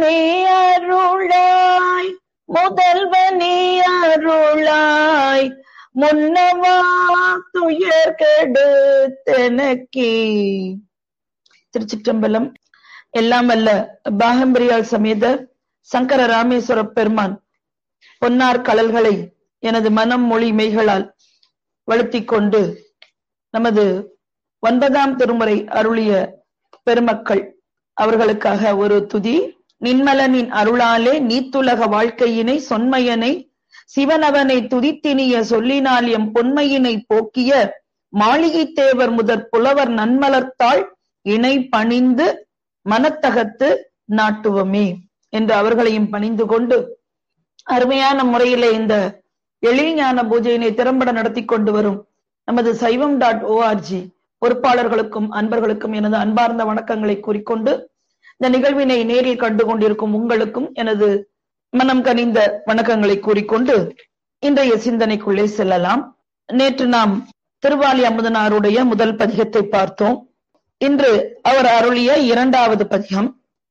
முதல்வனே அருளாய் முதல்வனே அருளாய் முன்னவா துயர் கெடுத்தனக்கே திருச்சிற்றம்பலம் எல்லாம் வல்ல பாகம்பிரியால் சமேத சங்கர ராமேஸ்வர பெருமான் பொன்னார் கலல்களை எனது மனம் மொழி மெய்களால் வழுத்திக் கொண்டு நமது ஒன்பதாம் திருமுறை அருளிய பெருமக்கள் அவர்களுக்காக ஒரு துதி நின்மலனின் அருளாலே நீத்துலக வாழ்க்கையினை சொன்மையனை சிவனவனை துதித்தினிய சொல்லினால் எம் பொன்மையினை போக்கிய மாளிகை தேவர் முதற் புலவர் நன்மலர்த்தாள் இணை பணிந்து மனத்தகத்து நாட்டுவமே என்று அவர்களையும் பணிந்து கொண்டு அருமையான முறையிலே இந்த எழில்ஞான பூஜையினை திறம்பட நடத்தி கொண்டு வரும் நமது சைவம் டாட் ஓஆர்ஜி பொறுப்பாளர்களுக்கும் அன்பர்களுக்கும் எனது அன்பார்ந்த வணக்கங்களை கூறிக்கொண்டு இந்த நிகழ்வினை நேரில் கண்டு கொண்டிருக்கும் உங்களுக்கும் எனது மனம் கனிந்த வணக்கங்களை கூறிக்கொண்டு இன்றைய சிந்தனைக்குள்ளே செல்லலாம் நேற்று நாம் திருவாலி அமுதனாருடைய முதல் பதிகத்தை பார்த்தோம் இன்று அவர் அருளிய இரண்டாவது பதிகம்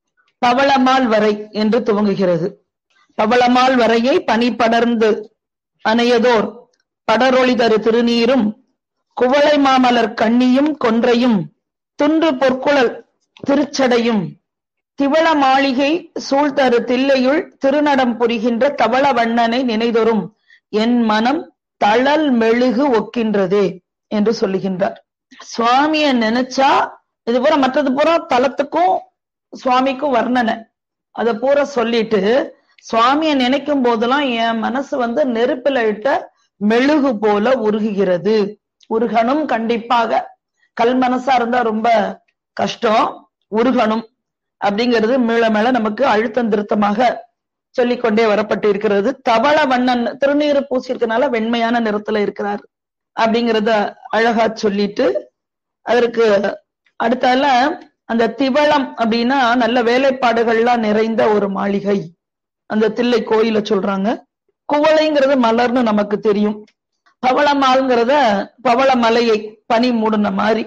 பவளமால் வரை என்று துவங்குகிறது பவளமால் வரையை பனி படர்ந்து அணையதோர் படரொளி தரு திருநீரும் குவளை மாமலர் கண்ணியும் கொன்றையும் துன்று பொற்குழல் திருச்சடையும் திவள மாளிகை சூழ்தரு தில்லையுள் திருநடம் புரிகின்ற தவள வண்ணனை நினைதொரும் என் மனம் தளல் மெழுகு ஒக்கின்றதே என்று சொல்லுகின்றார் சுவாமிய நினைச்சா இது பூரா மற்றது பூரா தலத்துக்கும் சுவாமிக்கும் வர்ணனை அத பூரா சொல்லிட்டு சுவாமிய நினைக்கும் போதெல்லாம் என் மனசு வந்து நெருப்பில இட்ட மெழுகு போல உருகுகிறது உருகணும் கண்டிப்பாக கல் மனசா இருந்தா ரொம்ப கஷ்டம் உருகணும் அப்படிங்கிறது மேல மேல நமக்கு அழுத்தம் திருத்தமாக சொல்லிக்கொண்டே வரப்பட்டு இருக்கிறது தவள வண்ணன் திருநீறு பூசியிருக்கனால வெண்மையான நிறத்துல இருக்கிறார் அப்படிங்கறத அழகா சொல்லிட்டு அதற்கு அடுத்தால அந்த திவளம் அப்படின்னா நல்ல வேலைப்பாடுகள்லாம் நிறைந்த ஒரு மாளிகை அந்த தில்லை கோயில சொல்றாங்க குவளைங்கிறது மலர்னு நமக்கு தெரியும் பவளமால்ங்கிறத பவள மலையை பனி மூடின மாதிரி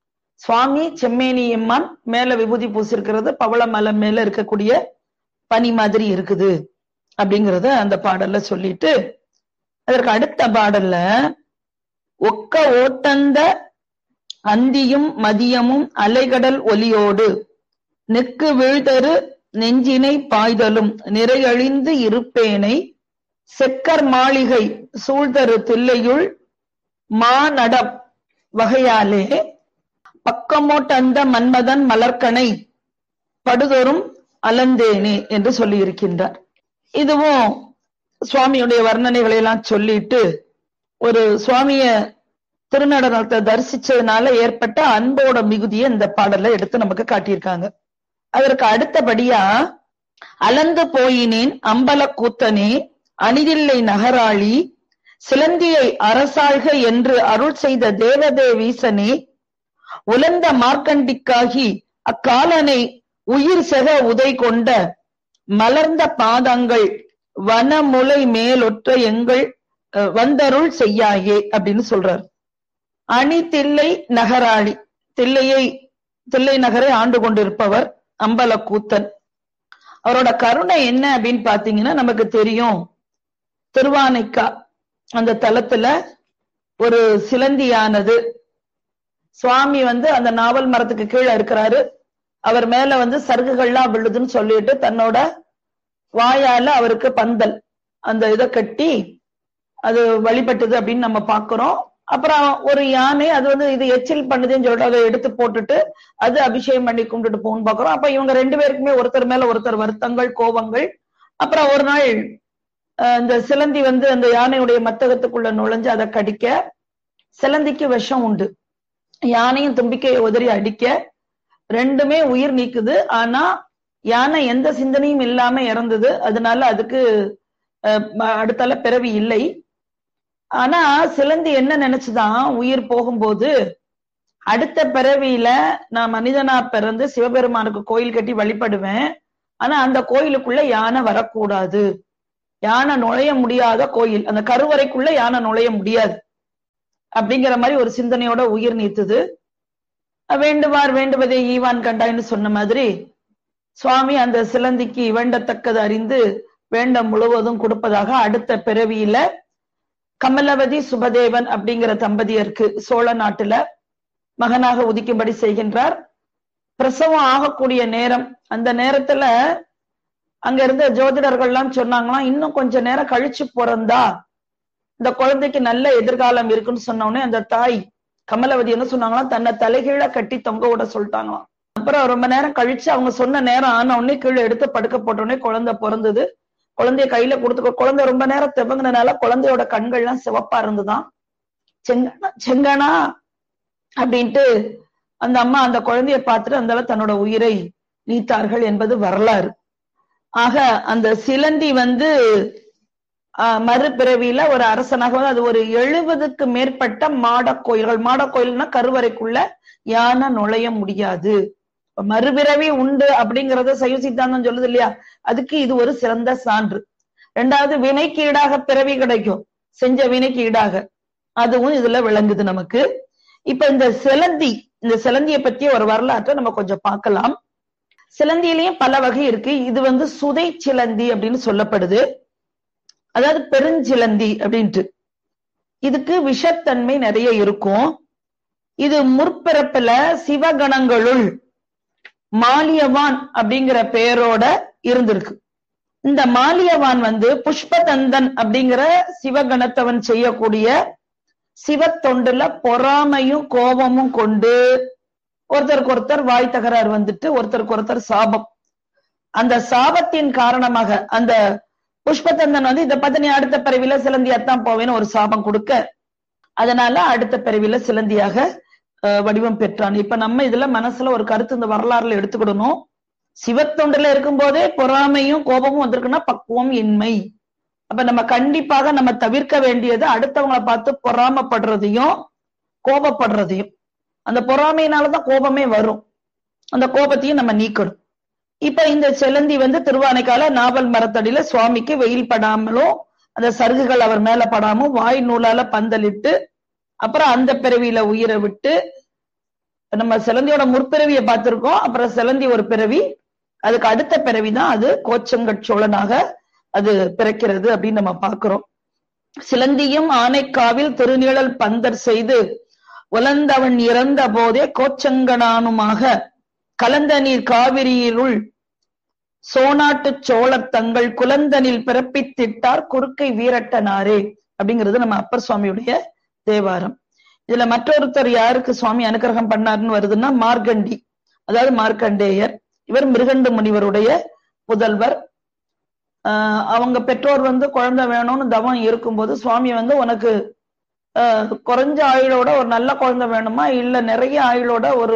சுவாமி செம்மேனி எம்மான் மேல விபூதி பூசிருக்கிறது பவள மலை மேல இருக்கக்கூடிய பனி மாதிரி இருக்குது அப்படிங்கறத அந்த பாடல்ல சொல்லிட்டு அதற்கு அடுத்த பாடல்ல ஒக்க ஓட்டந்த அந்தியும் மதியமும் அலைகடல் ஒலியோடு நெக்கு வீழ்தரு நெஞ்சினை பாய்தலும் நிறையழிந்து இருப்பேனை செக்கர் மாளிகை சூழ்தரு தில்லையுள் மாநடம் வகையாலே பக்கமோட்டந்த மன்மதன் மலர்கனை படுதொரும் அலந்தேனே என்று சொல்லியிருக்கின்றார் இதுவும் சுவாமியுடைய வர்ணனைகளை எல்லாம் சொல்லிட்டு ஒரு சுவாமிய திருநடனத்தை தரிசிச்சதுனால ஏற்பட்ட அன்போட மிகுதியை இந்த பாடல்ல எடுத்து நமக்கு காட்டியிருக்காங்க அதற்கு அடுத்தபடியா அலந்து போயினேன் அம்பல கூத்தனே அணிதில்லை நகராளி சிலந்தியை அரசாள்க என்று அருள் செய்த தேவதேவீசனே உலர்ந்த மார்க்கண்டிக்காகி அக்காலனை உயிர் செக உதை கொண்ட மலர்ந்த பாதங்கள் வனமுலை மேலொற்ற எங்கள் வந்தருள் செய்யாயே அப்படின்னு சொல்றார் அணி தில்லை நகராளி தில்லையை தில்லை நகரை ஆண்டு கொண்டிருப்பவர் அம்பல கூத்தன் அவரோட கருணை என்ன அப்படின்னு பாத்தீங்கன்னா நமக்கு தெரியும் திருவானைக்கா அந்த தலத்துல ஒரு சிலந்தியானது சுவாமி வந்து அந்த நாவல் மரத்துக்கு கீழே இருக்கிறாரு அவர் மேல வந்து சருகுகள்லாம் விழுதுன்னு சொல்லிட்டு தன்னோட வாயால அவருக்கு பந்தல் அந்த இதை கட்டி அது வழிபட்டது அப்படின்னு நம்ம பாக்குறோம் அப்புறம் ஒரு யானை அது வந்து இது எச்சில் பண்ணுதுன்னு சொல்லிட்டு அதை எடுத்து போட்டுட்டு அது அபிஷேகம் பண்ணி கும்பிட்டுட்டு போகணும்னு பாக்குறோம் அப்ப இவங்க ரெண்டு பேருக்குமே ஒருத்தர் மேல ஒருத்தர் வருத்தங்கள் கோபங்கள் அப்புறம் ஒரு நாள் இந்த சிலந்தி வந்து அந்த யானையுடைய மத்தகத்துக்குள்ள நுழைஞ்சு அதை கடிக்க சிலந்திக்கு விஷம் உண்டு யானையும் தும்பிக்கையை உதறி அடிக்க ரெண்டுமே உயிர் நீக்குது ஆனா யானை எந்த சிந்தனையும் இல்லாம இறந்தது அதனால அதுக்கு அடுத்தால பிறவி இல்லை ஆனா சிலந்தி என்ன நினைச்சுதான் உயிர் போகும்போது அடுத்த பிறவியில நான் மனிதனா பிறந்து சிவபெருமானுக்கு கோயில் கட்டி வழிபடுவேன் ஆனா அந்த கோயிலுக்குள்ள யானை வரக்கூடாது யானை நுழைய முடியாத கோயில் அந்த கருவறைக்குள்ள யானை நுழைய முடியாது அப்படிங்கிற மாதிரி ஒரு சிந்தனையோட உயிர் நீத்துது வேண்டுவார் வேண்டுவதே ஈவான் கண்டாயின்னு சொன்ன மாதிரி சுவாமி அந்த சிலந்திக்கு வேண்டத்தக்கது அறிந்து வேண்ட முழுவதும் கொடுப்பதாக அடுத்த பிறவியில கமலவதி சுபதேவன் அப்படிங்கிற தம்பதியருக்கு சோழ நாட்டுல மகனாக உதிக்கும்படி செய்கின்றார் பிரசவம் ஆகக்கூடிய நேரம் அந்த நேரத்துல அங்க இருந்த ஜோதிடர்கள்லாம் சொன்னாங்களாம் இன்னும் கொஞ்ச நேரம் கழிச்சு பிறந்தா இந்த குழந்தைக்கு நல்ல எதிர்காலம் இருக்குன்னு சொன்ன உடனே அந்த தாய் கமலவதி என்ன சொன்னாங்களாம் தன்னை தலைகீழ கட்டி தொங்க விட சொல்லிட்டாங்களாம் அப்புறம் ரொம்ப நேரம் கழிச்சு அவங்க சொன்ன நேரம் ஆன உடனே கீழே எடுத்து படுக்க போட்ட உடனே குழந்தை பிறந்தது குழந்தைய கையில கொடுத்து குழந்தை ரொம்ப நேரம் திவங்கினால குழந்தையோட கண்கள்லாம் சிவப்பா இருந்துதான் செங்கனா செங்கனா அப்படின்ட்டு அந்த அம்மா அந்த குழந்தைய பார்த்துட்டு அந்த தன்னோட உயிரை நீத்தார்கள் என்பது வரலாறு ஆக அந்த சிலந்தி வந்து மறுபிறவியில ஒரு அரசனாக அது ஒரு எழுபதுக்கு மேற்பட்ட மாட கோயில்கள் மாட கோயில்னா கருவறைக்குள்ள யானை நுழைய முடியாது மறுபிறவி உண்டு அப்படிங்கறத சைவ சித்தாந்தம் சொல்லுது இல்லையா அதுக்கு இது ஒரு சிறந்த சான்று ரெண்டாவது வினைக்கு ஈடாக பிறவி கிடைக்கும் செஞ்ச வினைக்கு ஈடாக அதுவும் இதுல விளங்குது நமக்கு இப்ப இந்த சிலந்தி இந்த சிலந்திய பத்தி ஒரு வரலாற்றை நம்ம கொஞ்சம் பார்க்கலாம் சிலந்தியிலையும் பல வகை இருக்கு இது வந்து சுதை சிலந்தி அப்படின்னு சொல்லப்படுது அதாவது பெருஞ்சிலந்தி அப்படின்ட்டு இதுக்கு விஷத்தன்மை நிறைய இருக்கும் இது முற்பிறப்புல சிவகணங்களுள் மாலியவான் அப்படிங்கிற பெயரோட இருந்திருக்கு இந்த மாலியவான் வந்து புஷ்பதந்தன் அப்படிங்கிற சிவகணத்தவன் செய்யக்கூடிய சிவத்தொண்டுல பொறாமையும் கோபமும் கொண்டு ஒருத்தருக்கு ஒருத்தர் வாய் தகராறு வந்துட்டு ஒருத்தருக்கு ஒருத்தர் சாபம் அந்த சாபத்தின் காரணமாக அந்த புஷ்பதந்தன் வந்து இதை பார்த்து நீ அடுத்த பிறவில சிலந்தியாத்தான் போவேன்னு ஒரு சாபம் கொடுக்க அதனால அடுத்த பிறவில சிலந்தியாக வடிவம் பெற்றான் இப்ப நம்ம இதுல மனசுல ஒரு கருத்து இந்த வரலாறுல எடுத்துக்கிடணும் சிவத்தொண்டுல இருக்கும் போதே பொறாமையும் கோபமும் வந்திருக்குன்னா பக்குவம் இன்மை அப்ப நம்ம கண்டிப்பாக நம்ம தவிர்க்க வேண்டியது அடுத்தவங்களை பார்த்து பொறாமப்படுறதையும் கோபப்படுறதையும் அந்த பொறாமையினாலதான் கோபமே வரும் அந்த கோபத்தையும் நம்ம நீக்கணும் இப்ப இந்த செலந்தி வந்து திருவானைக்கால நாவல் மரத்தடியில சுவாமிக்கு வெயில் படாமலும் அந்த சருகுகள் அவர் மேல படாமலும் வாய் நூலால பந்தலிட்டு அப்புறம் அந்த பிறவியில உயிரை விட்டு நம்ம சிலந்தியோட முற்பிறவியை பார்த்திருக்கோம் அப்புறம் சிலந்தி ஒரு பிறவி அதுக்கு அடுத்த பிறவி தான் அது கோச்சங்கட் சோழனாக அது பிறக்கிறது அப்படின்னு நம்ம பார்க்கிறோம் சிலந்தியும் ஆனைக்காவில் திருநிழல் பந்தர் செய்து உலந்தவன் இறந்த போதே கோச்சங்கனானுமாக கலந்த நீர் காவிரியிலுள் சோனாட்டு சோழர் தங்கள் குலந்தனில் பிறப்பித்திட்டார் குறுக்கை வீரட்டனாரே அப்படிங்கிறது நம்ம அப்பர் சுவாமியுடைய தேவாரம் இதுல மற்றொருத்தர் யாருக்கு சுவாமி அனுகிரகம் பண்ணாருன்னு வருதுன்னா மார்கண்டி அதாவது மார்க்கண்டேயர் இவர் மிருகண்டு முனிவருடைய புதல்வர் ஆஹ் அவங்க பெற்றோர் வந்து குழந்தை வேணும்னு தவம் இருக்கும்போது சுவாமி வந்து உனக்கு குறைஞ்ச ஆயுளோட ஒரு நல்ல குழந்தை வேணுமா இல்ல நிறைய ஆயுளோட ஒரு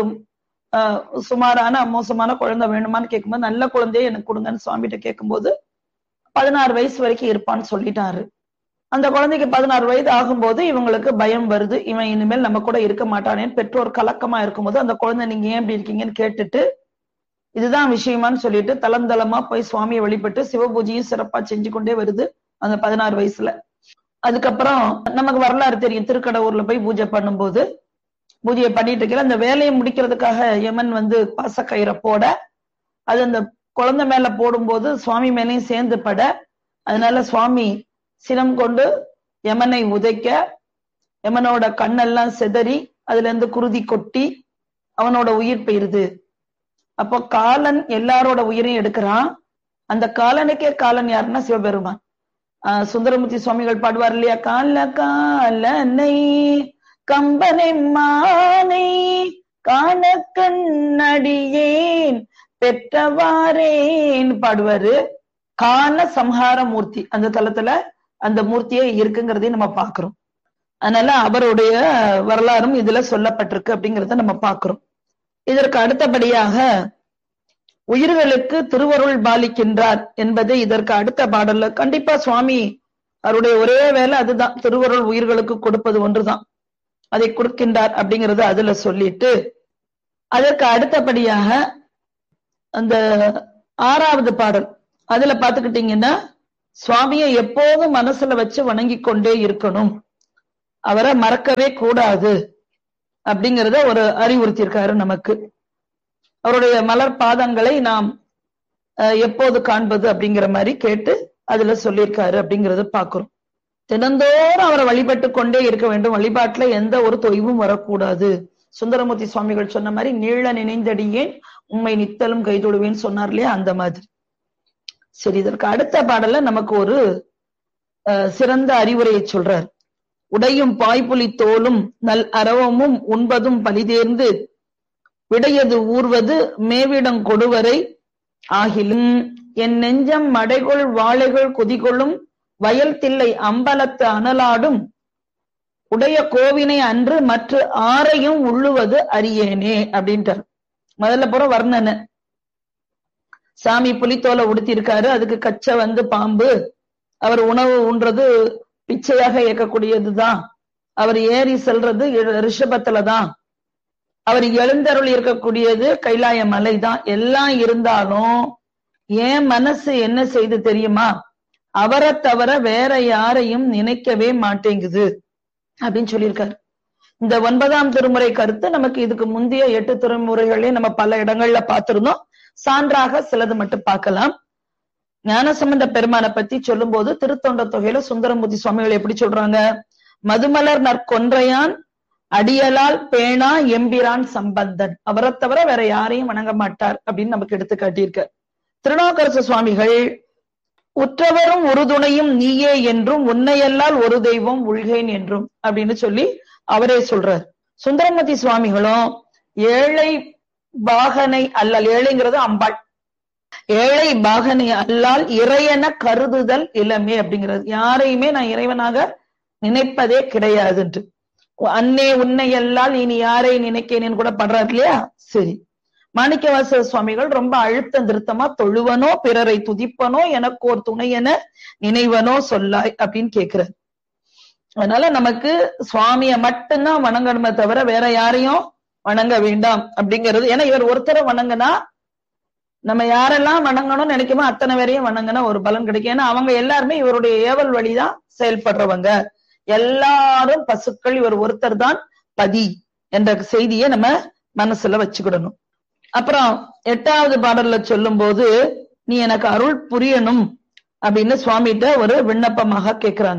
சுமாரான மோசமான குழந்தை வேணுமான்னு கேட்கும்போது நல்ல குழந்தைய எனக்கு கொடுங்கன்னு சுவாமிகிட்ட கேட்கும்போது பதினாறு வயசு வரைக்கும் இருப்பான்னு சொல்லிட்டாரு அந்த குழந்தைக்கு பதினாறு வயது ஆகும்போது இவங்களுக்கு பயம் வருது இவன் இனிமேல் நம்ம கூட இருக்க மாட்டானேன்னு பெற்றோர் கலக்கமா இருக்கும்போது அந்த குழந்தை நீங்க ஏன் இப்படி இருக்கீங்கன்னு கேட்டுட்டு இதுதான் விஷயமான்னு சொல்லிட்டு தளந்தளமா போய் சுவாமியை வழிபட்டு சிவபூஜையும் சிறப்பா செஞ்சு கொண்டே வருது அந்த பதினாறு வயசுல அதுக்கப்புறம் நமக்கு வரலாறு தெரியும் திருக்கடவுர்ல போய் பூஜை பண்ணும்போது பூஜையை பண்ணிட்டு இருக்கிற அந்த வேலையை முடிக்கிறதுக்காக யமன் வந்து பாசக்கயிறை போட அது அந்த குழந்தை மேல போடும்போது சுவாமி மேலையும் சேர்ந்து பட அதனால சுவாமி சினம் கொண்டு யமனை உதைக்க யமனோட கண்ணெல்லாம் செதறி அதுல இருந்து குருதி கொட்டி அவனோட உயிர் பெயருது அப்போ காலன் எல்லாரோட உயிரையும் எடுக்கிறான் அந்த காலனுக்கே காலன் யாருன்னா சிவபெருமான் ஆஹ் சுந்தரமூர்த்தி சுவாமிகள் பாடுவார் இல்லையா கால காலனை கம்பனை மானை காண கண்ணடியேன் பெற்றவாரேன் பாடுவாரு கால சம்ஹார மூர்த்தி அந்த தளத்துல அந்த மூர்த்தியே இருக்குங்கிறதையும் நம்ம பாக்குறோம் அதனால அவருடைய வரலாறும் இதுல சொல்லப்பட்டிருக்கு அப்படிங்கறத நம்ம பாக்குறோம் இதற்கு அடுத்தபடியாக உயிர்களுக்கு திருவருள் பாலிக்கின்றார் என்பது இதற்கு அடுத்த பாடல்ல கண்டிப்பா சுவாமி அவருடைய ஒரே வேலை அதுதான் திருவருள் உயிர்களுக்கு கொடுப்பது ஒன்றுதான் அதை கொடுக்கின்றார் அப்படிங்கறது அதுல சொல்லிட்டு அதற்கு அடுத்தபடியாக அந்த ஆறாவது பாடல் அதுல பாத்துக்கிட்டீங்கன்னா சுவாமியை எப்போதும் மனசுல வச்சு வணங்கி கொண்டே இருக்கணும் அவரை மறக்கவே கூடாது அப்படிங்கிறத ஒரு அறிவுறுத்தியிருக்காரு நமக்கு அவருடைய மலர் பாதங்களை நாம் அஹ், எப்போது காண்பது அப்படிங்கிற மாதிரி கேட்டு அதுல சொல்லியிருக்காரு அப்படிங்கறத பாக்குறோம் தினந்தோறும் அவரை வழிபட்டு கொண்டே இருக்க வேண்டும் வழிபாட்டுல எந்த ஒரு தொய்வும் வரக்கூடாது சுந்தரமூர்த்தி சுவாமிகள் சொன்ன மாதிரி நீள நினைந்தடியேன் உண்மை நித்தலும் கைதொடுவேன்னு சொன்னார் இல்லையா அந்த மாதிரி சரி இதற்கு அடுத்த பாடல்ல நமக்கு ஒரு அஹ், சிறந்த அறிவுரையை சொல்றார் உடையும் பாய்புலி தோலும் நல் அரவமும் உண்பதும் பலிதேர்ந்து விடையது ஊர்வது மேவிடம் கொடுவரை ஆகிலும் என் நெஞ்சம் மடைகொள் வாழைகள் குதிகொள்ளும் வயல் தில்லை அம்பலத்து அனலாடும் உடைய கோவினை அன்று மற்ற ஆரையும் உள்ளுவது அறியேனே அப்படின்ட்டார் முதல்ல புறம் வர்ணனை சாமி புலித்தோலை உடுத்திருக்காரு அதுக்கு கச்சை வந்து பாம்பு அவர் உணவு உண்றது பிச்சையாக இயக்கக்கூடியதுதான் அவர் ஏறி செல்றது இ- ரிஷபத்துலதான் அவர் எழுந்தருள் இருக்கக்கூடியது கைலாய மலை தான் எல்லாம் இருந்தாலும் என் மனசு என்ன செய்து தெரியுமா அவரை தவிர வேற யாரையும் நினைக்கவே மாட்டேங்குது அப்படின்னு சொல்லியிருக்காரு இந்த ஒன்பதாம் திருமுறை கருத்து நமக்கு இதுக்கு முந்தைய எட்டு திருமுறைகளே நம்ம பல இடங்கள்ல பார்த்திருந்தோம் சான்றாக சிலது மட்டும் பார்க்கலாம் ஞானசம்பந்த பெருமானை பத்தி சொல்லும்போது திருத்தொண்ட தொகையில சுந்தரமூர்த்தி சுவாமிகள் எப்படி சொல்றாங்க மதுமலர் நற்கொன்றையான் அடியலால் பேணா எம்பிரான் சம்பந்தன் அவரை தவிர வேற யாரையும் வணங்க மாட்டார் அப்படின்னு நமக்கு எடுத்து காட்டியிருக்கார் திருநாவுக்கரசு சுவாமிகள் உற்றவரும் உறுதுணையும் நீயே என்றும் உன்னையல்லால் ஒரு தெய்வம் உள்கேன் என்றும் அப்படின்னு சொல்லி அவரே சொல்றார் சுந்தரமூர்த்தி சுவாமிகளும் ஏழை பாகனை அல்லல் ஏழைங்கிறது அம்பாள் ஏழை பாகனை அல்லால் இறையென கருதுதல் இளமே அப்படிங்கிறது யாரையுமே நான் இறைவனாக நினைப்பதே கிடையாதுன்ட்டு அன்னே உன்னை அல்லால் இனி யாரை நினைக்கேனேன்னு கூட படுறாரு இல்லையா சரி மாணிக்கவாசக சுவாமிகள் ரொம்ப அழுத்தம் திருத்தமா தொழுவனோ பிறரை துதிப்பனோ எனக்கு ஒரு துணை என நினைவனோ சொல்லாய் அப்படின்னு கேக்குறாரு அதனால நமக்கு சுவாமிய மட்டும்தான் வணங்கணுமே தவிர வேற யாரையும் வணங்க வேண்டாம் அப்படிங்கிறது ஏன்னா இவர் ஒருத்தரை வணங்கினா நம்ம யாரெல்லாம் வணங்கணும்னு நினைக்குமோ அத்தனை பேரையும் வணங்கினா ஒரு பலன் கிடைக்கும் ஏன்னா அவங்க எல்லாருமே இவருடைய ஏவல் வழிதான் செயல்படுறவங்க எல்லாரும் பசுக்கள் இவர் ஒருத்தர் தான் பதி என்ற செய்தியை நம்ம மனசுல வச்சுக்கிடணும் அப்புறம் எட்டாவது பாடல்ல சொல்லும் போது நீ எனக்கு அருள் புரியணும் அப்படின்னு சுவாமிகிட்ட ஒரு விண்ணப்பமாக கேக்குறாங்க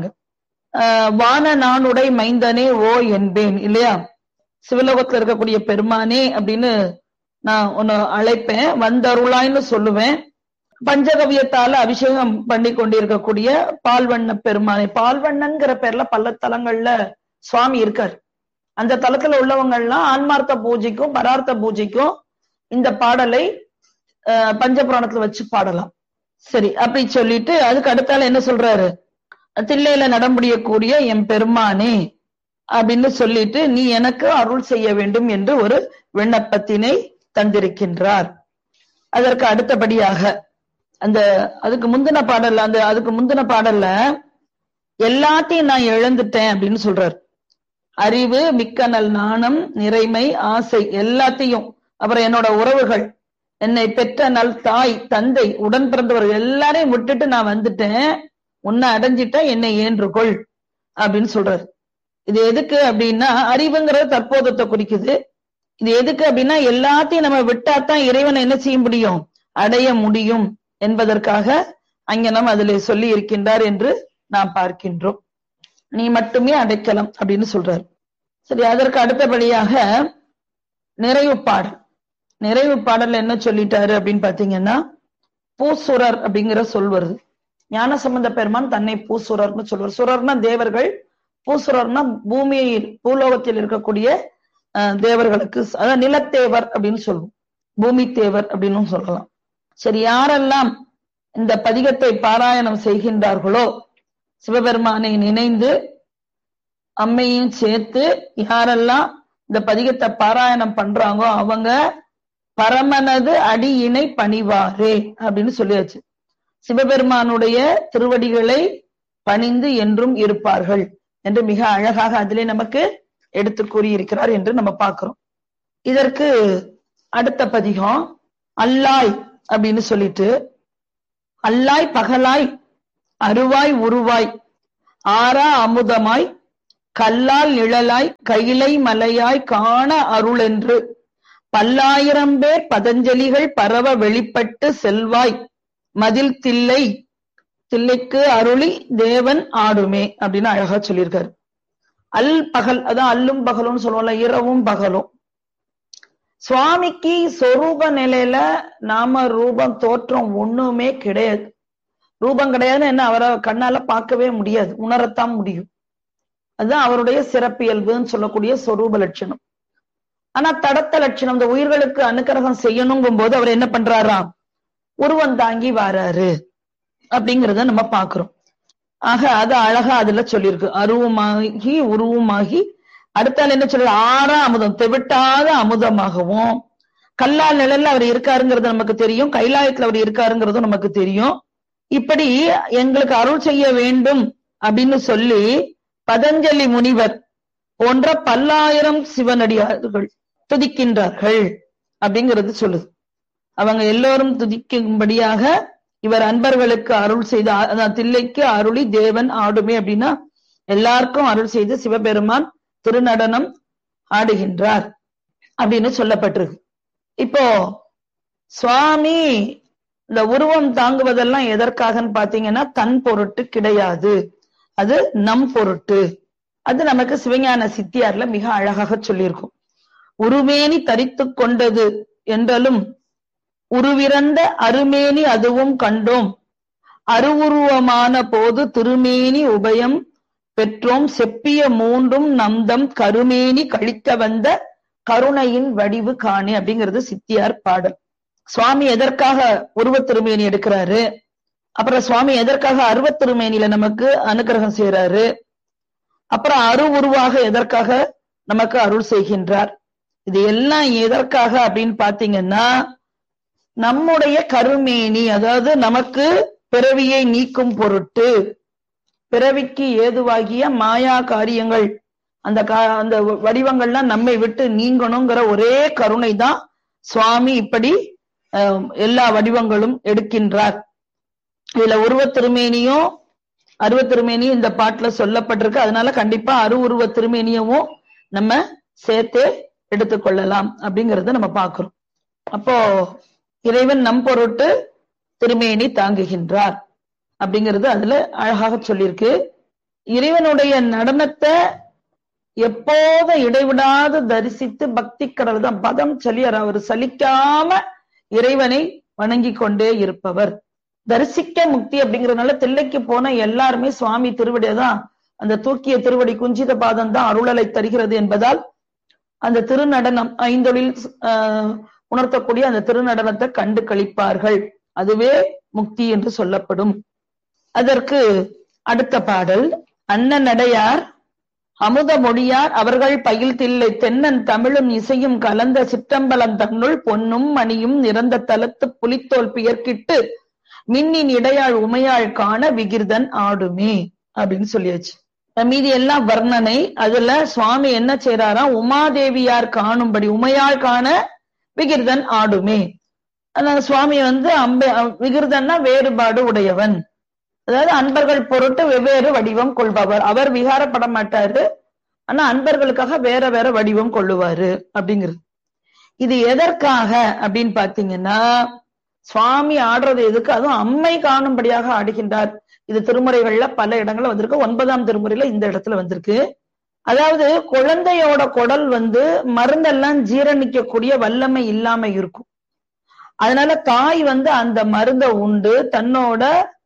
ஆஹ் வான நானுடை மைந்தனே ஓ என்பேன் இல்லையா சிவலோகத்துல இருக்கக்கூடிய பெருமானே அப்படின்னு நான் உன்னை அழைப்பேன் வந்தருளாய்ன்னு சொல்லுவேன் பஞ்சகவியத்தால அபிஷேகம் பண்ணி கொண்டிருக்கக்கூடிய பால்வண்ண பெருமானே பால்வண்ணன்கிற பேர்ல பல தலங்கள்ல சுவாமி இருக்கார் அந்த தலத்துல உள்ளவங்க எல்லாம் ஆன்மார்த்த பூஜைக்கும் பரார்த்த பூஜைக்கும் இந்த பாடலை அஹ், பஞ்சபுராணத்துல வச்சு பாடலாம் சரி அப்படி சொல்லிட்டு அதுக்கு அடுத்தால என்ன சொல்றாரு தில்லையில நடமுடியக்கூடிய என் பெருமானே அப்படின்னு சொல்லிட்டு நீ எனக்கு அருள் செய்ய வேண்டும் என்று ஒரு விண்ணப்பத்தினை தந்திருக்கின்றார் அதற்கு அடுத்தபடியாக அந்த அதுக்கு முந்தின பாடல்ல அந்த அதுக்கு முந்தின பாடல்ல எல்லாத்தையும் நான் இழந்துட்டேன் அப்படின்னு சொல்றாரு அறிவு மிக்க நல் நாணம் நிறைமை ஆசை எல்லாத்தையும் அப்புறம் என்னோட உறவுகள் என்னை பெற்ற நல் தாய் தந்தை உடன் பிறந்தவர்கள் எல்லாரையும் விட்டுட்டு நான் வந்துட்டேன் உன்னை அடைஞ்சிட்டா என்னை ஏன்றுகொள் அப்படின்னு சொல்றாரு இது எதுக்கு அப்படின்னா அறிவுங்கிறது தற்போதத்தை குறிக்குது இது எதுக்கு அப்படின்னா எல்லாத்தையும் நம்ம விட்டாதான் இறைவனை என்ன செய்ய முடியும் அடைய முடியும் என்பதற்காக அங்க நம்ம அதில் சொல்லி இருக்கின்றார் என்று நாம் பார்க்கின்றோம் நீ மட்டுமே அடைக்கலாம் அப்படின்னு சொல்றாரு சரி அதற்கு அடுத்தபடியாக நிறைவு பாடல் நிறைவு பாடல்ல என்ன சொல்லிட்டாரு அப்படின்னு பாத்தீங்கன்னா பூசுரர் அப்படிங்கிற சொல் வருது ஞான சம்பந்த பெருமான் தன்னை பூசுரர்னு சொல்வார் சுரர்னா தேவர்கள் பூசுரர்னா பூமியில் பூலோகத்தில் இருக்கக்கூடிய அஹ், தேவர்களுக்கு அதாவது நிலத்தேவர் அப்படின்னு சொல்லுவோம் பூமி தேவர் அப்படின்னு சொல்லலாம் சரி யாரெல்லாம் இந்த பதிகத்தை பாராயணம் செய்கின்றார்களோ சிவபெருமானை நினைந்து அம்மையும் சேர்த்து யாரெல்லாம் இந்த பதிகத்தை பாராயணம் பண்றாங்களோ அவங்க பரமனது அடியினை பணிவாரே அப்படின்னு சொல்லியாச்சு சிவபெருமானுடைய திருவடிகளை பணிந்து என்றும் இருப்பார்கள் என்று மிக அழகாக அதிலே நமக்கு எடுத்து கூறியிருக்கிறார் என்று நம்ம பார்க்கிறோம் இதற்கு அடுத்த பதிகம் அல்லாய் அப்படின்னு சொல்லிட்டு அல்லாய் பகலாய் அருவாய் உருவாய் ஆறா அமுதமாய் கல்லால் நிழலாய் கைலை மலையாய் காண அருளென்று பல்லாயிரம் பேர் பதஞ்சலிகள் பரவ வெளிப்பட்டு செல்வாய் மதில் தில்லை தில்லைக்கு அருளி தேவன் ஆடுமே அப்படின்னு அழகா சொல்லியிருக்காரு அல் பகல் அதான் அல்லும் பகலும் சொல்லுவோம்ல இரவும் பகலும் சுவாமிக்கு சொரூப நிலையில நாம ரூபம் தோற்றம் ஒண்ணுமே கிடையாது ரூபம் கிடையாது என்ன அவரை கண்ணால பார்க்கவே முடியாது உணரத்தான் முடியும் அதுதான் அவருடைய சிறப்பியல்புன்னு சொல்லக்கூடிய சொரூப லட்சணம் ஆனா தடத்த லட்சணம் இந்த உயிர்களுக்கு அனுக்கிரகம் செய்யணுங்கும் போது அவர் என்ன பண்றாராம் உருவம் தாங்கி வாராரு அப்படிங்கிறத நம்ம பாக்குறோம் ஆக அது அழகா அதுல சொல்லியிருக்கு அருவமாகி உருவமாகி அடுத்தால் என்ன சொல்ற ஆறா அமுதம் தெவிட்டாத அமுதமாகவும் கல்லால் நிழல்ல அவர் இருக்காருங்கிறது நமக்கு தெரியும் கைலாயத்துல அவர் இருக்காருங்கிறதும் நமக்கு தெரியும் இப்படி எங்களுக்கு அருள் செய்ய வேண்டும் அப்படின்னு சொல்லி பதஞ்சலி முனிவர் போன்ற பல்லாயிரம் சிவனடியார்கள் துதிக்கின்றார்கள் அப்படிங்கிறது சொல்லுது அவங்க எல்லோரும் துதிக்கும்படியாக இவர் அன்பர்களுக்கு அருள் செய்த அதான் தில்லைக்கு அருளி தேவன் ஆடுமே அப்படின்னா எல்லாருக்கும் அருள் செய்து சிவபெருமான் திருநடனம் ஆடுகின்றார் அப்படின்னு சொல்லப்பட்டிருக்கு இப்போ சுவாமி இந்த உருவம் தாங்குவதெல்லாம் எதற்காகன்னு பாத்தீங்கன்னா தன் பொருட்டு கிடையாது அது நம் பொருட்டு அது நமக்கு சிவஞான சித்தியார்ல மிக அழகாக சொல்லியிருக்கும் உருமேனி தரித்து கொண்டது என்றாலும் உருவிறந்த அருமேனி அதுவும் கண்டோம் அருவுருவமான போது திருமேனி உபயம் பெற்றோம் செப்பிய மூன்றும் நம்தம் கருமேனி கழிக்க வந்த கருணையின் வடிவு காணி அப்படிங்கிறது சித்தியார் பாடல் சுவாமி எதற்காக உருவ திருமேனி எடுக்கிறாரு அப்புறம் சுவாமி எதற்காக அருவ திருமேனியில நமக்கு அனுகிரகம் செய்யறாரு அப்புறம் அரு உருவாக எதற்காக நமக்கு அருள் செய்கின்றார் இது எல்லாம் எதற்காக அப்படின்னு பாத்தீங்கன்னா நம்முடைய கருமேனி அதாவது நமக்கு பிறவியை நீக்கும் பொருட்டு பிறவிக்கு ஏதுவாகிய மாயா காரியங்கள் அந்த அந்த வடிவங்கள்லாம் நம்மை விட்டு நீங்கணுங்கிற ஒரே கருணை தான் சுவாமி இப்படி எல்லா வடிவங்களும் எடுக்கின்றார் இதுல உருவ திருமேனியும் அருவ திருமேனியும் இந்த பாட்டுல சொல்லப்பட்டிருக்கு அதனால கண்டிப்பா அரு உருவ திருமேனியவும் நம்ம சேர்த்து எடுத்துக்கொள்ளலாம் அப்படிங்கறத நம்ம பாக்குறோம் அப்போ இறைவன் நம் பொருட்டு திருமேனி தாங்குகின்றார் அப்படிங்கிறது அதுல அழகாக சொல்லியிருக்கு இறைவனுடைய நடனத்தை எப்போதும் இடைவிடாது தரிசித்து பக்தி கடல் தான் பதம் சொல்லியார் அவர் சலிக்காம இறைவனை வணங்கி கொண்டே இருப்பவர் தரிசிக்க முக்தி அப்படிங்கறதுனால தில்லைக்கு போன எல்லாருமே சுவாமி திருவடியை தான் அந்த தூக்கிய திருவடி குஞ்சித பாதம் தான் அருளலை தருகிறது என்பதால் அந்த திருநடனம் ஐந்தொழில் உணர்த்தக்கூடிய அந்த திருநடனத்தை கண்டு கழிப்பார்கள் அதுவே முக்தி என்று சொல்லப்படும் அதற்கு அடுத்த பாடல் அண்ணனடையார் அமுத மொழியார் அவர்கள் பயில் தில்லை தென்னன் தமிழும் இசையும் கலந்த சிற்றம்பலம் தன்னுள் பொன்னும் மணியும் நிறந்த தலத்து புலித்தோல் பியர்க்கிட்டு மின்னின் இடையாள் உமையாள் காண விகிர்தன் ஆடுமே அப்படின்னு சொல்லியாச்சு மீதி எல்லாம் வர்ணனை அதுல சுவாமி என்ன செய்யறாராம் உமாதேவியார் காணும்படி உமையாள் காண விகிர்தன் ஆடுமே அதனால சுவாமி வந்து அம்ப விகிர்தன்னா வேறுபாடு உடையவன் அதாவது அன்பர்கள் பொருட்டு வெவ்வேறு வடிவம் கொள்பவர் அவர் விகாரப்பட மாட்டாரு ஆனா அன்பர்களுக்காக வேற வேற வடிவம் கொள்ளுவாரு அப்படிங்கிறது இது எதற்காக அப்படின்னு பாத்தீங்கன்னா சுவாமி ஆடுறது எதுக்கு அதுவும் அம்மை காணும்படியாக ஆடுகின்றார் இது திருமுறைகள்ல பல இடங்கள்ல வந்திருக்கு ஒன்பதாம் திருமுறையில இந்த இடத்துல வந்திருக்கு அதாவது குழந்தையோட குடல் வந்து மருந்தெல்லாம் ஜீரணிக்கக்கூடிய வல்லமை இல்லாம இருக்கும் அதனால தாய் வந்து அந்த மருந்தை உண்டு தன்னோட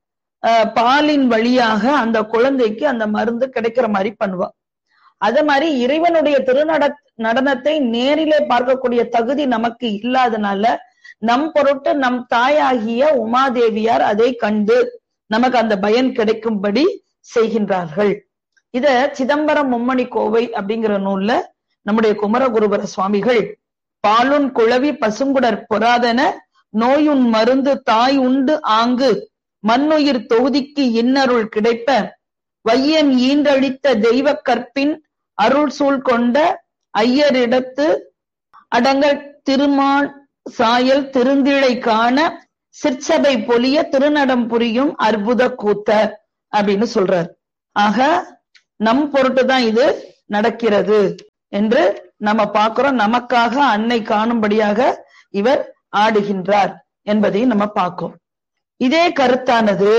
பாலின் வழியாக அந்த குழந்தைக்கு அந்த மருந்து கிடைக்கிற மாதிரி பண்ணுவா அதே மாதிரி இறைவனுடைய திருநட நடனத்தை நேரிலே பார்க்கக்கூடிய தகுதி நமக்கு இல்லாதனால நம் பொருட்டு நம் தாயாகிய உமாதேவியார் அதை கண்டு நமக்கு அந்த பயன் கிடைக்கும்படி செய்கின்றார்கள் இத சிதம்பரம் மும்மணி கோவை அப்படிங்கிற நூல்ல நம்முடைய குமரகுருபர சுவாமிகள் பாலுன் குழவி பசுங்குடர் பொறாதன நோயுன் மருந்து தாய் உண்டு ஆங்கு மண்ணுயிர் தொகுதிக்கு இன்னருள் கிடைப்ப வையம் ஈன்றழித்த தெய்வ கற்பின் அருள் சூழ் கொண்ட ஐயரிடத்து அடங்க திருமான் சாயல் திருந்திழை காண சிற்சபை பொலிய திருநடம் புரியும் அற்புத கூத்த அப்படின்னு சொல்றார் ஆக நம் பொருட்டு தான் இது நடக்கிறது என்று நம்ம பார்க்கிறோம் நமக்காக அன்னை காணும்படியாக இவர் ஆடுகின்றார் என்பதையும் நம்ம பார்க்கிறோம் இதே கருத்தானது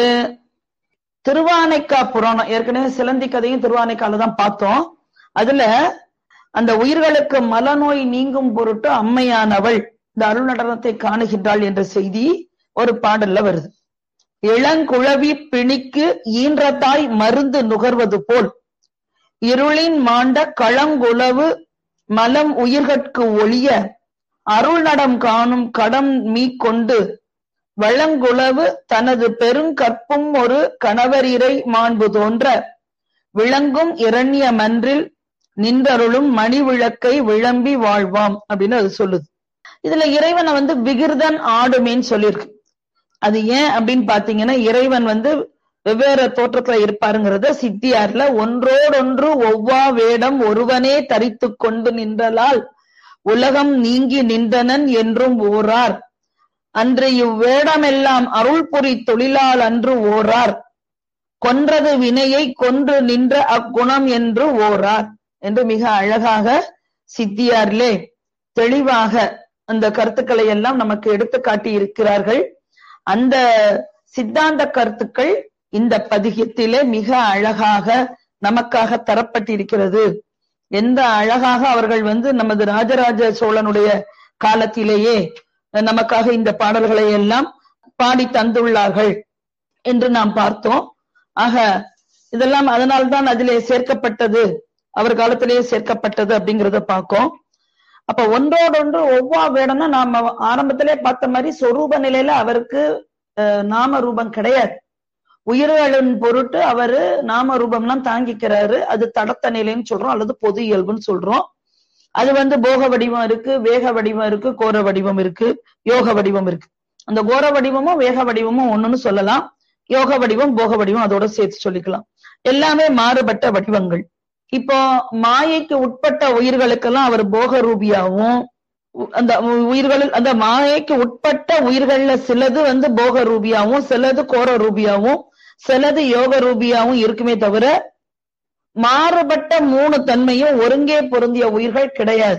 திருவானைக்கா புராணம் ஏற்கனவே சிலந்தி கதையும் திருவானைக்கால தான் பார்த்தோம் அதுல அந்த உயிர்களுக்கு மலநோய் நீங்கும் பொருட்டு அம்மையானவள் இந்த அருள் நடனத்தை காணுகின்றாள் என்ற செய்தி ஒரு பாடல்ல வருது இளங்குழவி பிணிக்கு ஈன்ற தாய் மருந்து நுகர்வது போல் இருளின் மாண்ட களங்குளவு மலம் உயிர்கட்கு ஒளிய அருள் நடம் காணும் கடம் மீக்கொண்டு வளங்குளவு தனது பெருங்கற்பும் ஒரு கணவரிரை மாண்பு தோன்ற விளங்கும் இரண்ய மன்றில் நின்றருளும் மணி விளக்கை விளம்பி வாழ்வாம் அப்படின்னு அது சொல்லுது இதுல இறைவனை வந்து விகிர்தன் ஆடுமேன்னு சொல்லியிருக்கு அது ஏன் அப்படின்னு பாத்தீங்கன்னா இறைவன் வந்து வெவ்வேறு தோற்றத்துல இருப்பாருங்கிறத சித்தியார்ல ஒன்றோடொன்று ஒவ்வா வேடம் ஒருவனே தரித்து கொண்டு நின்றலால் உலகம் நீங்கி நின்றனன் என்றும் ஓரார் அன்று இவ்வேடமெல்லாம் அருள் புரி தொழிலால் அன்று ஓரார் கொன்றது வினையை கொன்று நின்ற அக்குணம் என்று ஓரார் என்று மிக அழகாக சித்தியார்லே தெளிவாக அந்த கருத்துக்களை எல்லாம் நமக்கு எடுத்து காட்டி இருக்கிறார்கள் அந்த சித்தாந்த கருத்துக்கள் இந்த பதிகத்திலே மிக அழகாக நமக்காக தரப்பட்டிருக்கிறது எந்த அழகாக அவர்கள் வந்து நமது ராஜராஜ சோழனுடைய காலத்திலேயே நமக்காக இந்த பாடல்களை எல்லாம் பாடி தந்துள்ளார்கள் என்று நாம் பார்த்தோம் ஆக இதெல்லாம் அதனால்தான் அதிலே சேர்க்கப்பட்டது அவர் காலத்திலேயே சேர்க்கப்பட்டது அப்படிங்கிறத பார்க்கும் அப்ப ஒன்றோடொன்று ஒவ்வொரு வேடம்னா நாம ஆரம்பத்திலே பார்த்த மாதிரி சொரூப நிலையில அவருக்கு நாம ரூபம் கிடையாது உயிர்களின் பொருட்டு அவரு நாம ரூபம்லாம் தாங்கிக்கிறாரு அது தடத்த நிலைன்னு சொல்றோம் அல்லது பொது இயல்புன்னு சொல்றோம் அது வந்து போக வடிவம் இருக்கு வேக வடிவம் இருக்கு கோர வடிவம் இருக்கு யோக வடிவம் இருக்கு அந்த கோர வடிவமும் வேக வடிவமும் ஒண்ணுன்னு சொல்லலாம் யோக வடிவம் போக வடிவம் அதோட சேர்த்து சொல்லிக்கலாம் எல்லாமே மாறுபட்ட வடிவங்கள் இப்போ மாயைக்கு உட்பட்ட உயிர்களுக்கெல்லாம் அவர் போக ரூபியாவும் அந்த உயிர்களில் அந்த மாயைக்கு உட்பட்ட உயிர்கள்ல சிலது வந்து போக ரூபியாவும் சிலது கோர ரூபியாவும் சிலது யோக ரூபியாவும் இருக்குமே தவிர மாறுபட்ட மூணு தன்மையும் ஒருங்கே பொருந்திய உயிர்கள் கிடையாது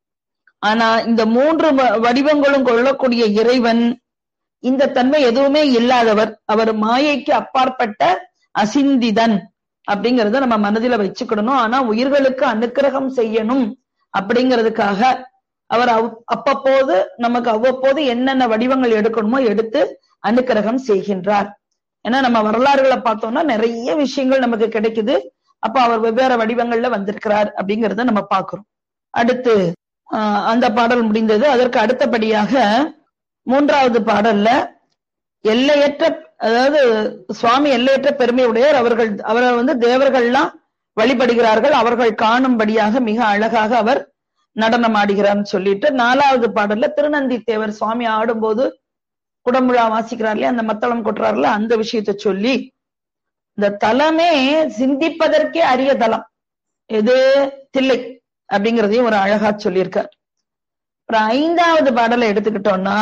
ஆனா இந்த மூன்று வடிவங்களும் கொள்ளக்கூடிய இறைவன் இந்த தன்மை எதுவுமே இல்லாதவர் அவர் மாயைக்கு அப்பாற்பட்ட அசிந்திதன் அப்படிங்கறத நம்ம மனதில வச்சுக்கிடணும் ஆனா உயிர்களுக்கு அனுக்கிரகம் செய்யணும் அப்படிங்கிறதுக்காக அவர் அப்பப்போது நமக்கு அவ்வப்போது என்னென்ன வடிவங்கள் எடுக்கணுமோ எடுத்து அனுக்கிரகம் செய்கின்றார் ஏன்னா நம்ம வரலாறுகளை பார்த்தோம்னா நிறைய விஷயங்கள் நமக்கு கிடைக்குது அப்ப அவர் வெவ்வேறு வடிவங்கள்ல வந்திருக்கிறார் அப்படிங்கறத நம்ம பாக்குறோம் அடுத்து அந்த பாடல் முடிந்தது அதற்கு அடுத்தபடியாக மூன்றாவது பாடல்ல எல்லையற்ற அதாவது சுவாமி எல்லையற்ற பெருமையுடையர் அவர்கள் அவரை வந்து தேவர்கள்லாம் வழிபடுகிறார்கள் அவர்கள் காணும்படியாக மிக அழகாக அவர் நடனம் ஆடுகிறார்னு சொல்லிட்டு நாலாவது பாடல்ல திருநந்தி தேவர் சுவாமி ஆடும்போது குடமுழா வாசிக்கிறார்ல அந்த மத்தளம் கொட்டுறாருல அந்த விஷயத்த சொல்லி இந்த தலமே சிந்திப்பதற்கே அரிய தலம் எது தில்லை அப்படிங்கிறதையும் ஒரு அழகா சொல்லியிருக்கார் அப்புறம் ஐந்தாவது பாடலை எடுத்துக்கிட்டோம்னா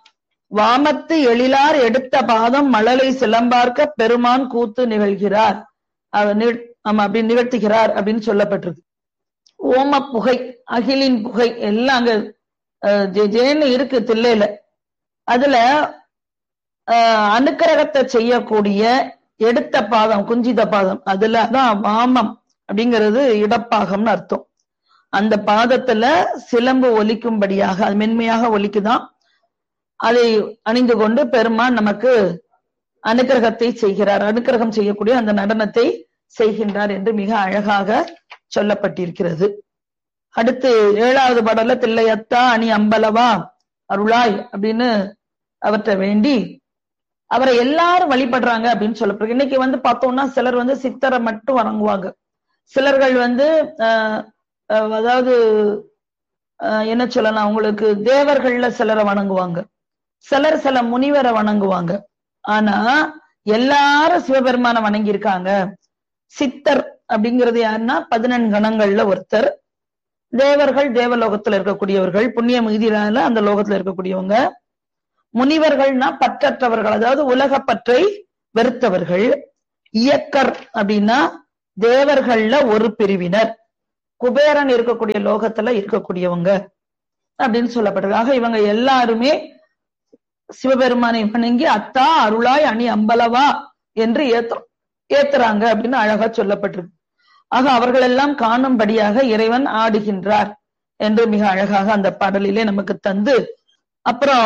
வாமத்து எழிலார் எடுத்த பாதம் மழலை சிலம்பார்க்க பெருமான் கூத்து நிகழ்கிறார் அவர் ஆமா அப்படி நிகழ்த்துகிறார் அப்படின்னு சொல்லப்பட்டிருக்கு ஓம புகை அகிலின் புகை எல்லாம் அங்க ஜேன்னு இருக்கு தில்லையில அதுல அனுக்கிரகத்தை செய்யக்கூடிய எடுத்த பாதம் குஞ்சித பாதம் அதுலதான் வாமம் அப்படிங்கிறது இடப்பாகம்னு அர்த்தம் அந்த பாதத்துல சிலம்பு ஒலிக்கும்படியாக அது மென்மையாக ஒலிக்குதான் அதை அணிந்து கொண்டு பெருமான் நமக்கு அனுக்கிரகத்தை செய்கிறார் அனுக்கிரகம் செய்யக்கூடிய அந்த நடனத்தை செய்கின்றார் என்று மிக அழகாக சொல்லப்பட்டிருக்கிறது அடுத்து ஏழாவது பாடல்ல தில்லையத்தா அணி அம்பலவா அருளாய் அப்படின்னு அவற்றை வேண்டி அவரை எல்லாரும் வழிபடுறாங்க அப்படின்னு சொல்லப்படுது இன்னைக்கு வந்து பார்த்தோம்னா சிலர் வந்து சித்தரை மட்டும் வணங்குவாங்க சிலர்கள் வந்து அதாவது என்ன சொல்லலாம் உங்களுக்கு தேவர்கள்ல சிலரை வணங்குவாங்க சிலர் சில முனிவரை வணங்குவாங்க ஆனா எல்லாரும் சிவபெருமான வணங்கி இருக்காங்க சித்தர் அப்படிங்கிறது யாருன்னா பதினெண் கணங்கள்ல ஒருத்தர் தேவர்கள் தேவலோகத்துல இருக்கக்கூடியவர்கள் புண்ணிய மிகுதியினால அந்த லோகத்துல இருக்கக்கூடியவங்க முனிவர்கள்னா பற்றற்றவர்கள் அதாவது உலக பற்றை வெறுத்தவர்கள் இயக்கர் அப்படின்னா தேவர்கள்ல ஒரு பிரிவினர் குபேரன் இருக்கக்கூடிய லோகத்துல இருக்கக்கூடியவங்க அப்படின்னு சொல்லப்பட்டிருக்கு ஆக இவங்க எல்லாருமே சிவபெருமானை வணங்கி அத்தா அருளாய் அணி அம்பலவா என்று ஏத்த ஏத்துறாங்க அப்படின்னு அழகா சொல்லப்பட்டிருக்கு ஆக அவர்கள் எல்லாம் காணும்படியாக இறைவன் ஆடுகின்றார் என்று மிக அழகாக அந்த பாடலிலே நமக்கு தந்து அப்புறம்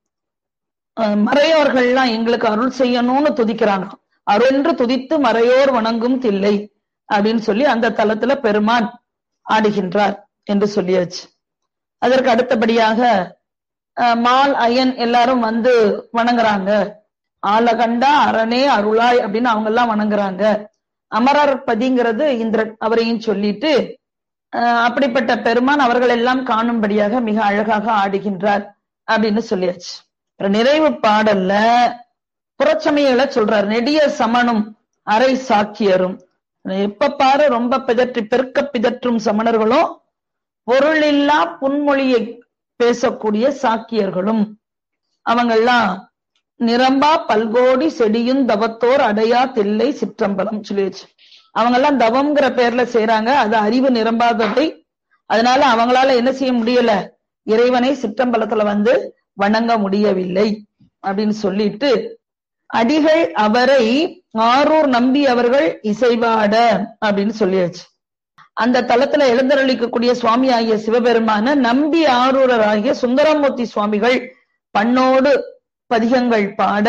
அஹ், மறையோர்கள்லாம் எங்களுக்கு அருள் செய்யணும்னு துதிக்கிறாங்க அருளென்று துதித்து மறையோர் வணங்கும் தில்லை அப்படின்னு சொல்லி அந்த தலத்துல பெருமான் ஆடுகின்றார் என்று சொல்லியாச்சு அதற்கு அடுத்தபடியாக அஹ், மால் அயன் எல்லாரும் வந்து வணங்குறாங்க ஆலகண்டா அரணே அருளாய் அப்படின்னு அவங்க எல்லாம் வணங்குறாங்க அமரர் பதிங்கிறது இந்திரன் அவரையும் சொல்லிட்டு அஹ், அப்படிப்பட்ட பெருமான் அவர்கள் எல்லாம் காணும்படியாக மிக அழகாக ஆடுகின்றார் அப்படின்னு சொல்லியாச்சு அப்புறம் நிறைவு பாடல்ல புறச்சமயங்களை சொல்றார் நெடிய சமணும் அரை சாக்கியரும் எப்ப பாரு ரொம்ப பிதற்றி பெருக்க பிதற்றும் சமணர்களும் பொருளில்லா புன்மொழியை பேசக்கூடிய சாக்கியர்களும் அவங்கெல்லாம் நிரம்பா பல்கோடி செடியும் தவத்தோர் அடையா தில்லை சிற்றம்பலம் சொல்லிடுச்சு அவங்க எல்லாம் தவம்ங்கிற பேர்ல செய்றாங்க அது அறிவு நிரம்பாதவை அதனால அவங்களால என்ன செய்ய முடியல இறைவனை சிற்றம்பலத்துல வந்து வணங்க முடியவில்லை அப்படின்னு சொல்லிட்டு அடிகள் அவரை ஆரூர் நம்பி அவர்கள் இசைவாட அப்படின்னு சொல்லியாச்சு அந்த தலத்துல எழுந்தருளிக்கக்கூடிய சுவாமி ஆகிய சிவபெருமான நம்பி ஆரூரர் ஆகிய சுந்தரமூர்த்தி சுவாமிகள் பண்ணோடு பதிகங்கள் பாட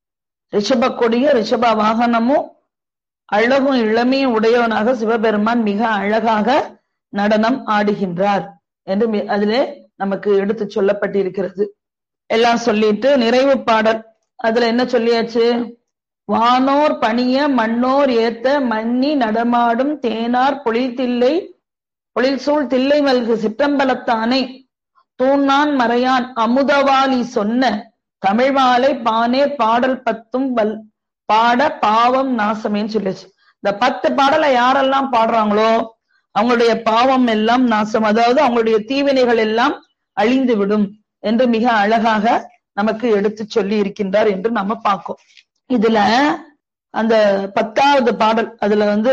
ரிஷப கொடிய ரிஷப வாகனமும் அழகும் இளமையும் உடையவனாக சிவபெருமான் மிக அழகாக நடனம் ஆடுகின்றார் என்று மி- அதிலே நமக்கு எடுத்து சொல்லப்பட்டிருக்கிறது எல்லாம் சொல்லிட்டு நிறைவு பாடல் அதுல என்ன சொல்லியாச்சு வானோர் பணிய மண்ணோர் ஏத்த மன்னி நடமாடும் தேனார் பொழில் தில்லை பொழில் சூழ் தில்லை மல்கு சிற்றம்பலத்தானை தூணான் மறையான் அமுதவாளி சொன்ன தமிழ் மாலை பானே பாடல் பத்தும் வல் பாட பாவம் நாசமேன்னு சொல்லிச்சு இந்த பத்து பாடலை யாரெல்லாம் பாடுறாங்களோ அவங்களுடைய பாவம் எல்லாம் நாசம் அதாவது அவங்களுடைய தீவினைகள் எல்லாம் அழிந்து விடும் என்று மிக அழகாக நமக்கு எடுத்து சொல்லி இருக்கின்றார் என்று நம்ம பார்க்கோம் இதுல அந்த பத்தாவது பாடல் அதுல வந்து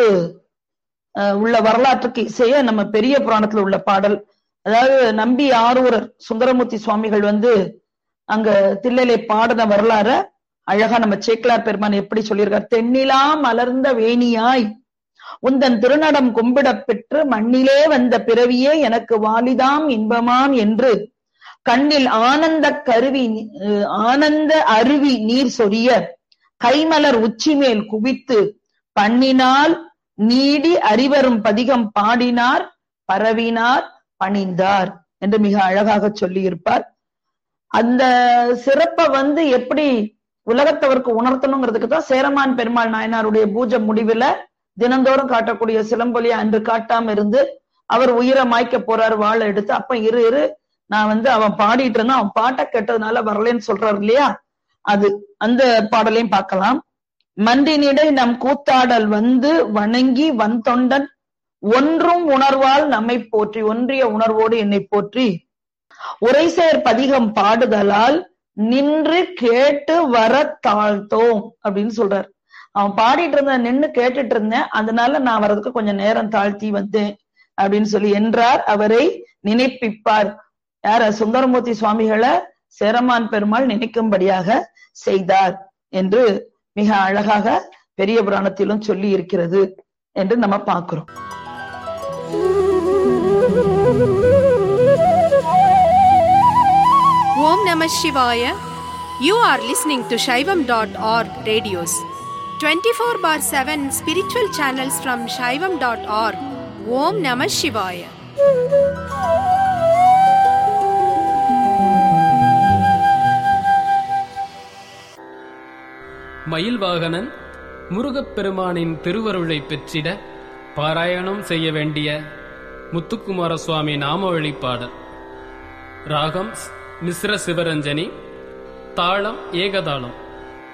அஹ், உள்ள வரலாற்றுக்கு இசைய நம்ம பெரிய புராணத்துல உள்ள பாடல் அதாவது நம்பி ஆரூரர் சுந்தரமூர்த்தி சுவாமிகள் வந்து அங்க தில்லையிலே பாடின வரலாற அழகா நம்ம சேக்கலார் பெருமான் எப்படி சொல்லியிருக்கார் தென்னிலா மலர்ந்த வேணியாய் உந்தன் திருநடம் கும்பிடப் பெற்று மண்ணிலே வந்த பிறவியே எனக்கு வாலிதாம் இன்பமாம் என்று கண்ணில் ஆனந்த கருவி அஹ், ஆனந்த அருவி நீர் சொரிய கைமலர் உச்சி மேல் குவித்து பண்ணினால் நீடி அறிவரும் பதிகம் பாடினார் பரவினார் பணிந்தார் என்று மிக அழகாக சொல்லியிருப்பார் அந்த சிறப்பை வந்து எப்படி உலகத்தவருக்கு உணர்த்தணுங்கிறதுக்கு தான் சேரமான் பெருமாள் நாயனாருடைய பூஜை முடிவுல தினந்தோறும் காட்டக்கூடிய சிலம்பொலியை அன்று காட்டாம இருந்து அவர் உயிரை மாய்க்க போறாரு வாழை எடுத்து அப்ப இரு இரு நான் வந்து அவன் பாடிட்டு இருந்தான் அவன் பாட்டை கேட்டதுனால வரலன்னு சொல்றாரு இல்லையா அது அந்த பாடலையும் பார்க்கலாம் மன்றினிடை நம் கூத்தாடல் வந்து வணங்கி வந்தொண்டன் ஒன்றும் உணர்வால் நம்மை போற்றி ஒன்றிய உணர்வோடு என்னை போற்றி உரைசேர் பதிகம் பாடுதலால் நின்று கேட்டு வர தாழ்த்தோம் அப்படின்னு சொல்றார் அவன் பாடிட்டு இருந்த நின்னு கேட்டுட்டு இருந்தேன் அதனால நான் வர்றதுக்கு கொஞ்சம் நேரம் தாழ்த்தி வந்தேன் அப்படின்னு சொல்லி என்றார் அவரை நினைப்பிப்பார் யார சுந்தரமூர்த்தி சுவாமிகளை சேரமான் பெருமாள் நினைக்கும்படியாக செய்தார் என்று மிக அழகாக பெரிய புராணத்திலும் சொல்லி இருக்கிறது என்று நம்ம பார்க்கிறோம் Om Namah Shivaya. You are listening to Shaivam.org radios. 24 bar 7 spiritual channels from Shaivam.org. Om Namah Shivaya. Mayilvahanan முருகப்பெருமானின் திருவருளை பெற்றிட பாராயணம் செய்ய வேண்டிய முத்துக்குமார சுவாமி நாமவழி பாடல் ராகம் மிஸ்ர சிவரஞ்சனி தாளம் ஏகதாளம்